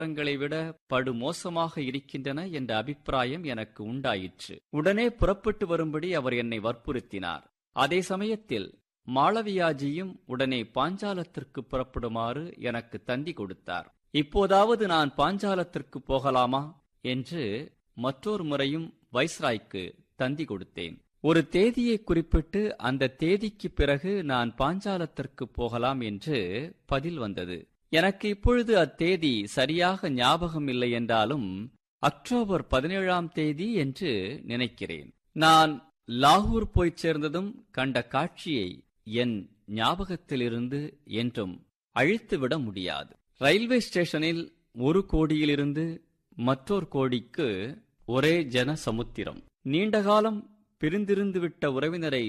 நகரங்களை விட படுமோசமாக இருக்கின்றன என்ற அபிப்பிராயம் எனக்கு உண்டாயிற்று உடனே புறப்பட்டு வரும்படி அவர் என்னை வற்புறுத்தினார் அதே சமயத்தில் மாளவியாஜியும் உடனே பாஞ்சாலத்திற்கு புறப்படுமாறு எனக்கு தந்தி கொடுத்தார் இப்போதாவது நான் பாஞ்சாலத்திற்கு போகலாமா என்று மற்றொரு முறையும் வைஸ்ராய்க்கு தந்தி கொடுத்தேன் ஒரு தேதியை குறிப்பிட்டு அந்த தேதிக்கு பிறகு நான் பாஞ்சாலத்திற்கு போகலாம் என்று பதில் வந்தது எனக்கு இப்பொழுது அத்தேதி சரியாக ஞாபகம் இல்லை என்றாலும் அக்டோபர் பதினேழாம் தேதி என்று நினைக்கிறேன் நான் லாகூர் போய்ச் சேர்ந்ததும் கண்ட காட்சியை என் ஞாபகத்திலிருந்து என்றும் அழித்துவிட முடியாது ரயில்வே ஸ்டேஷனில் ஒரு கோடியிலிருந்து மற்றொரு கோடிக்கு ஒரே ஜன சமுத்திரம் நீண்டகாலம் பிரிந்திருந்துவிட்ட உறவினரை